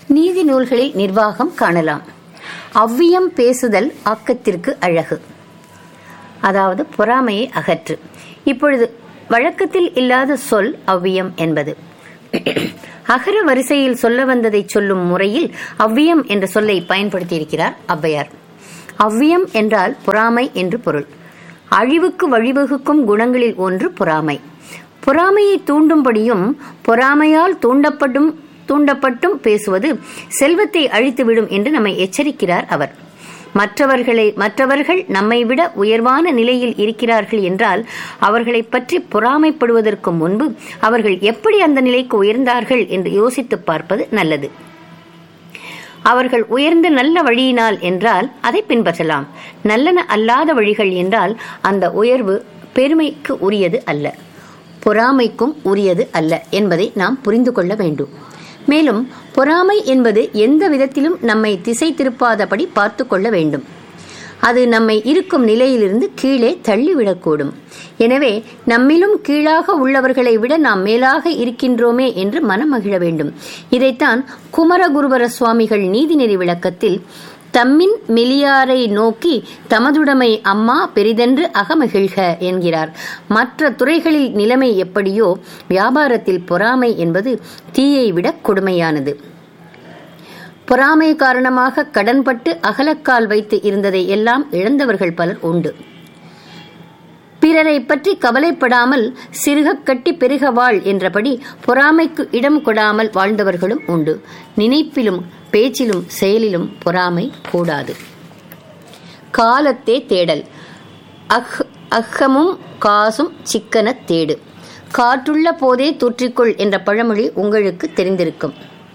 நீதி நூல்களில் நிர்வாகம் காணலாம் அவ்வியம் பேசுதல் ஆக்கத்திற்கு அழகு அதாவது பொறாமையை அகற்று இப்பொழுது வழக்கத்தில் இல்லாத சொல் அவ்வியம் என்பது அகர வரிசையில் சொல்ல வந்ததை சொல்லும் முறையில் அவ்வியம் என்ற சொல்லை பயன்படுத்தியிருக்கிறார் ஔவையார் அவ்வியம் என்றால் பொறாமை என்று பொருள் அழிவுக்கு வழிவகுக்கும் குணங்களில் ஒன்று பொறாமை பொறாமையை தூண்டும்படியும் பொறாமையால் தூண்டப்படும் தூண்டப்பட்டும் பேசுவது செல்வத்தை அழித்துவிடும் என்று நம்மை எச்சரிக்கிறார் அவர் மற்றவர்களை மற்றவர்கள் நம்மை விட உயர்வான நிலையில் இருக்கிறார்கள் என்றால் அவர்களை பற்றி பொறாமைப்படுவதற்கு முன்பு அவர்கள் எப்படி அந்த நிலைக்கு உயர்ந்தார்கள் என்று யோசித்து பார்ப்பது நல்லது அவர்கள் உயர்ந்த நல்ல வழியினால் என்றால் அதை பின்பற்றலாம் நல்லன அல்லாத வழிகள் என்றால் அந்த உயர்வு பெருமைக்கு உரியது அல்ல பொறாமைக்கும் உரியது அல்ல என்பதை நாம் புரிந்து கொள்ள வேண்டும் மேலும் பொறாமை என்பது எந்த விதத்திலும் நம்மை திசை திருப்பாதபடி பார்த்து கொள்ள வேண்டும் அது நம்மை இருக்கும் நிலையிலிருந்து கீழே தள்ளிவிடக்கூடும் எனவே நம்மிலும் கீழாக உள்ளவர்களை விட நாம் மேலாக இருக்கின்றோமே என்று மனம் மகிழ வேண்டும் இதைத்தான் குமரகுருவர சுவாமிகள் நீதிநெறி விளக்கத்தில் தம்மின் மெலியாரை நோக்கி தமதுடைமை அம்மா பெரிதென்று அகமகிழ்க என்கிறார் மற்ற துறைகளில் நிலைமை எப்படியோ வியாபாரத்தில் பொறாமை என்பது தீயை விட கொடுமையானது பொறாமை காரணமாக கடன்பட்டு அகலக்கால் வைத்து இருந்ததை எல்லாம் இழந்தவர்கள் பலர் உண்டு பிறரை பற்றி கவலைப்படாமல் சிறுக கட்டி பெருக வாழ் என்றபடி பொறாமைக்கு இடம் கொடாமல் வாழ்ந்தவர்களும் உண்டு நினைப்பிலும் பேச்சிலும் செயலிலும் பொறாமை கூடாது காலத்தே தேடல் அஹ் அஹமும் காசும் சிக்கன தேடு காற்றுள்ள போதே தூற்றிக்கொள் என்ற பழமொழி உங்களுக்கு தெரிந்திருக்கும்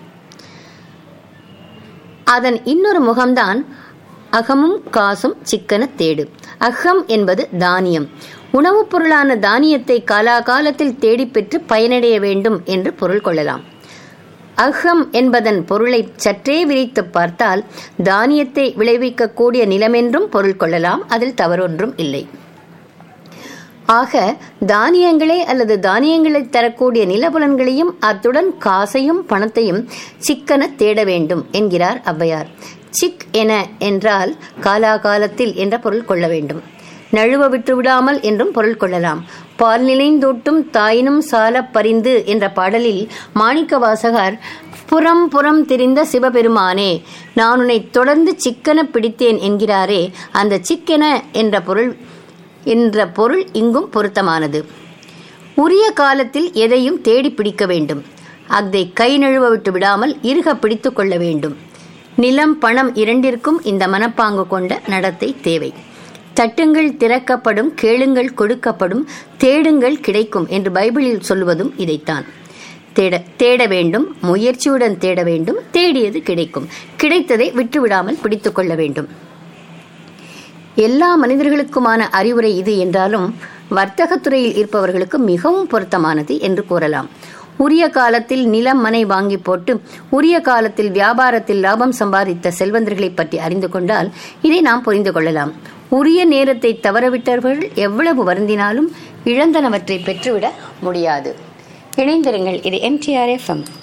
அதன் இன்னொரு முகம்தான் அகமும் காசும் சிக்கன தேடு அகம் என்பது தானியம் உணவுப் பொருளான தானியத்தை காலாகாலத்தில் தேடிப் பெற்று பயனடைய வேண்டும் என்று பொருள் கொள்ளலாம் அகம் என்பதன் பொருளை சற்றே விரித்து பார்த்தால் தானியத்தை விளைவிக்கக்கூடிய நிலமென்றும் பொருள் கொள்ளலாம் அதில் தவறொன்றும் இல்லை ஆக தானியங்களே அல்லது தானியங்களை தரக்கூடிய நிலபுலன்களையும் அத்துடன் காசையும் பணத்தையும் சிக்கன தேட வேண்டும் என்கிறார் ஔவையார் சிக் என என்றால் காலாகாலத்தில் என்ற பொருள் கொள்ள வேண்டும் நழுவ விட்டு விடாமல் என்றும் பொருள் கொள்ளலாம் பால் நிலைந்தோட்டும் தாயினும் சால பரிந்து என்ற பாடலில் மாணிக்க வாசகர் புறம் புறம் திரிந்த சிவபெருமானே நான் உன்னை தொடர்ந்து சிக்கன பிடித்தேன் என்கிறாரே அந்த சிக்கென என்ற பொருள் என்ற பொருள் இங்கும் பொருத்தமானது உரிய காலத்தில் எதையும் தேடி பிடிக்க வேண்டும் அதை கை நழுவ விட்டு விடாமல் இருக பிடித்து கொள்ள வேண்டும் நிலம் பணம் இரண்டிற்கும் இந்த மனப்பாங்கு கொண்ட நடத்தை தேவை தட்டுங்கள் திறக்கப்படும் கேளுங்கள் கொடுக்கப்படும் தேடுங்கள் கிடைக்கும் என்று பைபிளில் சொல்லுவதும் இதைத்தான் தேட தேட வேண்டும் முயற்சியுடன் தேட வேண்டும் தேடியது கிடைக்கும் கிடைத்ததை விட்டுவிடாமல் பிடித்து கொள்ள வேண்டும் எல்லா மனிதர்களுக்குமான அறிவுரை இது என்றாலும் வர்த்தகத்துறையில் இருப்பவர்களுக்கு மிகவும் பொருத்தமானது என்று கூறலாம் உரிய காலத்தில் நிலம் மனை வாங்கி போட்டு உரிய காலத்தில் வியாபாரத்தில் லாபம் சம்பாதித்த செல்வந்தர்களை பற்றி அறிந்து கொண்டால் இதை நாம் புரிந்து கொள்ளலாம் உரிய நேரத்தை தவறவிட்டவர்கள் எவ்வளவு வருந்தினாலும் இழந்தனவற்றை பெற்றுவிட முடியாது இணைந்திருங்கள் இது எம்டிஆர் எஃப்எம்